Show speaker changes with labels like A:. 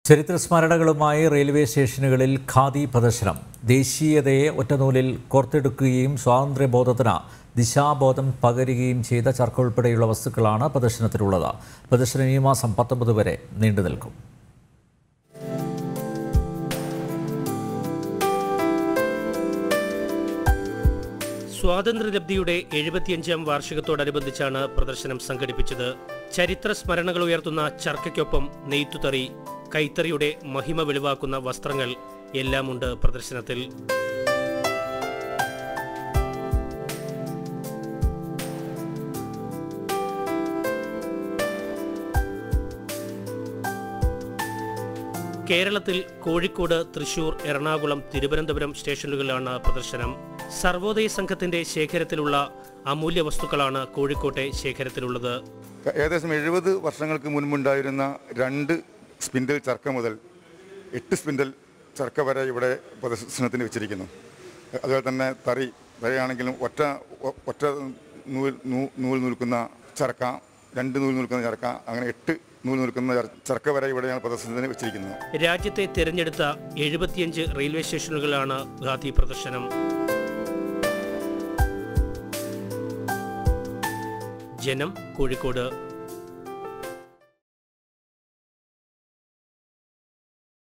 A: ചരിത്ര സ്മരണകളുമായി റെയിൽവേ സ്റ്റേഷനുകളിൽ ഖാദി പ്രദർശനം ദേശീയതയെ ഒറ്റനൂലിൽ കോർത്തെടുക്കുകയും സ്വാതന്ത്ര്യബോധത്തിന് ദിശാബോധം പകരുകയും ചെയ്ത ചർക്ക ഉൾപ്പെടെയുള്ള വസ്തുക്കളാണ് പ്രദർശനത്തിലുള്ളത് പ്രദർശനം ഈ മാസം പത്തൊമ്പത് വരെ നീണ്ടു നിൽക്കും
B: സ്വാതന്ത്ര്യലബ്ധിയുടെ എഴുപത്തിയഞ്ചാം വാർഷികത്തോടനുബന്ധിച്ചാണ് പ്രദർശനം സംഘടിപ്പിച്ചത് ചരിത്ര സ്മരണകൾ ഉയർത്തുന്ന ചർക്കയ്ക്കൊപ്പം നെയ്ത്തുതറി കൈത്തറിയുടെ മഹിമ വെളിവാക്കുന്ന വസ്ത്രങ്ങൾ എല്ലാമുണ്ട് പ്രദർശനത്തിൽ കേരളത്തിൽ കോഴിക്കോട് തൃശൂർ എറണാകുളം തിരുവനന്തപുരം സ്റ്റേഷനുകളിലാണ് പ്രദർശനം സർവോദയ സംഘത്തിന്റെ ശേഖരത്തിലുള്ള അമൂല്യ വസ്തുക്കളാണ് കോഴിക്കോട്ടെ ശേഖരത്തിലുള്ളത്
C: ഏകദേശം എഴുപത് വർഷങ്ങൾക്ക് മുൻപുണ്ടായിരുന്ന രണ്ട് സ്പിൻഡിൽ ചർക്ക മുതൽ എട്ട് സ്പിൻഡിൽ ചർക്ക വരെ ഇവിടെ പ്രദർശനത്തിന് വെച്ചിരിക്കുന്നു അതുപോലെ തന്നെ തറി തറിയാണെങ്കിലും ഒറ്റ ഒ- ഒറ്റ നൂൽ നൂ- നൂൽ നിൽക്കുന്ന ചർക്ക രണ്ട് നൂൽ നിൽക്കുന്ന ചർക്ക അങ്ങനെ എട്ട് നൂൽ നിൽക്കുന്ന ചർ- ചർക്ക വരെ ഇവിടെയാണ് പ്രദർശനത്തിന് വെച്ചിരിക്കുന്നത്
B: രാജ്യത്തെ തിരഞ്ഞെടുത്ത എഴുപത്തിയഞ്ച് റെയിൽവേ സ്റ്റേഷനുകളിലാണ് ഖാദി പ്രദർശനം ജനം കോഴിക്കോട്